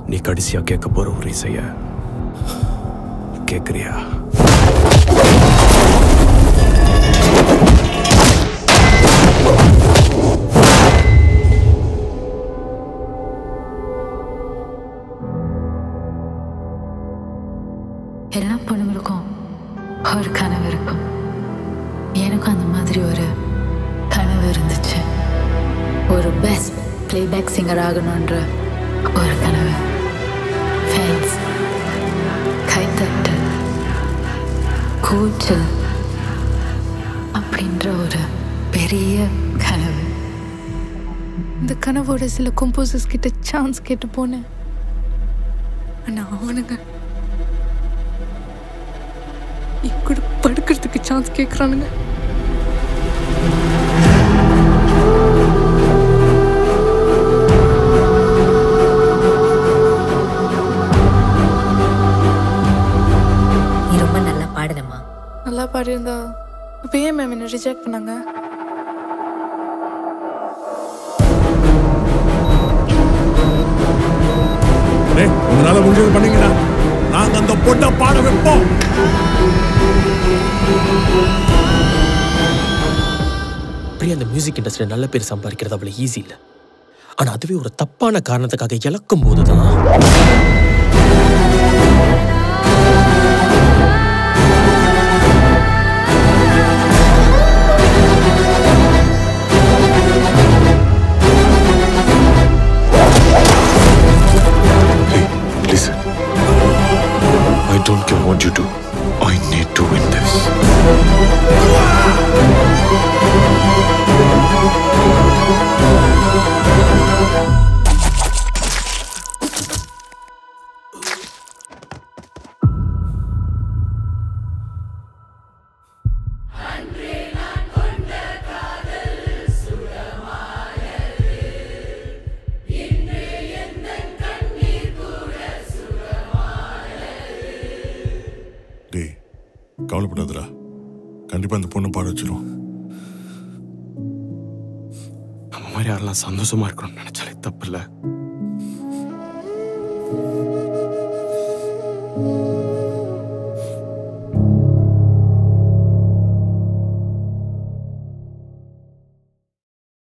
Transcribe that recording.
நீ கடைசியா கேட்க போற ஒரு இசைய கேக்குறியா எல்லா பொண்ணுங்களுக்கும் ஒரு கனவு இருக்கும் எனக்கும் அந்த மாதிரி ஒரு கனவு இருந்துச்சு ஒரு பெஸ்ட் பிளேபேக் சிங்கர் ஆகணுன்ற ஒரு கனவு ஃபேன்ஸ் கைத்தட்டல் கூச்சல் அப்படின்ற ஒரு பெரிய கனவு இந்த கனவோட சில கம்போசர்ஸ் கிட்ட சான்ஸ் கேட்டு போனேன் ஆனா அவனுங்க என் கூட படுக்கிறதுக்கு சான்ஸ் கேட்குறானுங்க நீ ரொம்ப நல்லா பாடுனம்மா நல்லா பாடியிருந்தா இப்போ ஏன் மேம் என்ன ரிஜெக்ட் பண்ணாங்க டேய், உங்களால முடிஞ்சது பண்ணீங்கடா நாங்க அந்த பொண்ணை பாட வைப்போம் அப்படியே அந்த மியூசிக் இண்டஸ்ட்ரியில் நல்ல பேர் சம்பாதிக்கிறது அவ்வளோ ஈஸி இல்லை ஆனால் அதுவே ஒரு தப்பான காரணத்துக்காக இழக்கும் போது தான் Listen. I don't care what you do. I need to win this. டேய் கவலைப்படாதடா கண்டிப்பா அந்த பொண்ணு பாட வச்சிரும் நம்ம மாதிரி யாரெல்லாம் சந்தோஷமா இருக்கணும்னு நினைச்சாலே தப்பு இல்லை